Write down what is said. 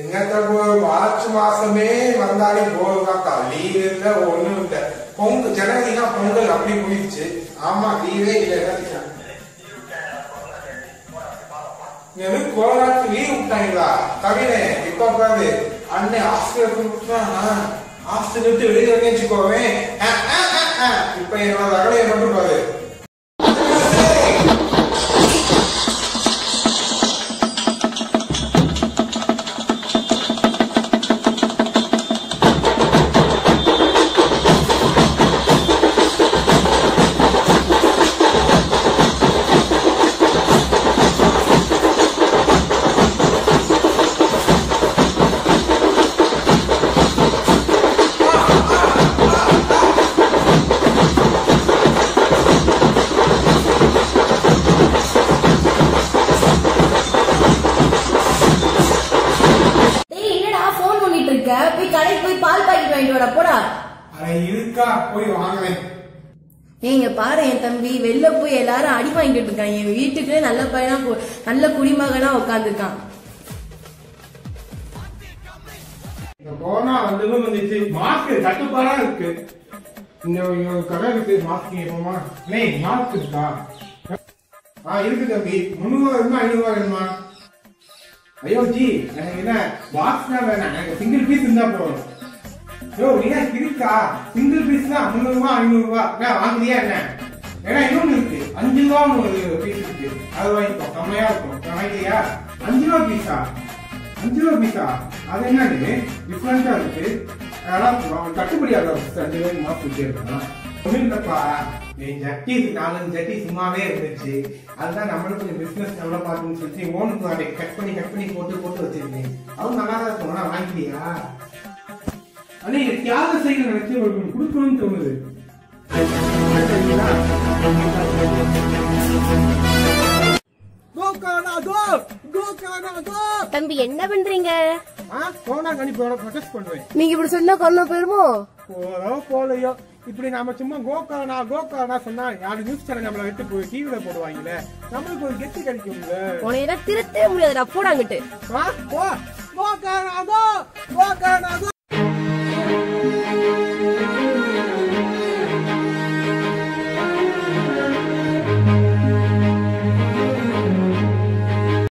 எங்கத்த போய் மார்ச் மாசமே வந்தாலும் போதுதாக்கா லீவ் இல்ல ஒண்ணும் இல்ல பொங்கல் ஜனவரினா பொங்கல் அப்படி போயிடுச்சு ஆமா லீவே இல்ல எல்லாத்துக்கும் எனக்கு கோலாக்கு லீவ் விட்டாங்களா கவினே இப்ப உட்காந்து அண்ணன் ஹாஸ்டலுக்கு விட்டுனா ஹாஸ்டல் விட்டு வெளியே வந்து வச்சுக்கோவேன் அஹ், அஹ், அஹ், அஹ். இப்ப என்னோட அகலையை மட்டும் பாரு டேய் என்னடா போன் பண்ணிட்டு இருக்க போய் கடைக்கு போய் பால் பாக்கெட் வாங்கிட்டு வாடா போடா அட இருக்கா போய் வாங்கினேன் ஏங்க பாரு என் தம்பி வெளில போய் எல்லாரும் அடி வாங்கிட்டு இருக்காங்க என் வீட்டுக்கு நல்ல பையனா போ- நல்ல குடிமகனா உட்காந்துருக்கான் இந்த கொரோனா வந்ததும் வந்துச்சு மாஸ்க் தட்டுப்பாடா இருக்கு இந்த இங்க ஒரு கடை இருக்கு மாஸ்க் வேணுமா அண்ணே மாஸ்க் இருக்கா ஆ இருக்கு தம்பி முந்நூறு வேணுமா ஐநூறு ரூபா வேணுமா ஐயோ ஜி எனக்கு என்ன பாக்ஸ் தான் வேணாம் எனக்கு சிங்கிள் பீஸ் இருந்தா போதும் ஐயோ நீ ஏன் இருக்கா சிங்கிள் பீஸ் தான் முந்நூறு ரூபா ஐநூறு ரூபா என்ன வாங்குறியா என்ன ஏன்னா இன்னொன்னு இருக்கு அஞ்சு ரூபா ஒரு பீஸ் இருக்கு அது வாங்கிக்கோ செம்மையா இருக்கும் வாங்கிக்கிறியா அஞ்சு ரூபா பீஸா அஞ்சு ரூபா பீஸா அது என்னது டிஃப்ரெண்டா இருக்கு அதெல்லாம் கட்டுப்படி ஆகாது அஞ்சு ரூபாய்க்கு மாசம் வச்சிருக்கான் ஒன்றும் இல்லப்பா என் ஜட்டி நாலஞ்சு ஜட்டி சும்மாவே இருந்துச்சு அதுதான் நம்மளும் கொஞ்சம் பிசினஸ் நல்லா பார்க்கணும்னு சொல்லிட்டு ஓனுக்கு அதை கட் பண்ணி கட் பண்ணி போட்டு போட்டு வச்சிருக்கேன் அதுவும் நல்லா தான் இருக்கும் ஆனா வாங்கிக்கிறியா அண்ணே இது தியாக செய்ய நினைச்சு ஒரு கொடுக்கணும்னு தோணுது கோகானா கோ கோகானா கோ தம்பி என்ன பண்றீங்க ஆ கொரோனா கணிப்போட ப்ரொடெஸ்ட் பண்ணுவேன் நீங்க இப்படி சொன்னா கொல்ல போயிருமோ போதோ போலையோ இப்படி நாம சும்மா கோகானா கோகானா சொன்னா யாரு நியூஸ் சேனல் நம்மள விட்டு போய் டிவில போடுவாங்கல்ல நம்மளுக்கு ஒரு கெத்து கிடைக்கும்ல உனையெல்லாம் திருத்தவே முடியாதுடா போடாங்கிட்டு ஆ, போ கோகானா கோ கோகானா கோ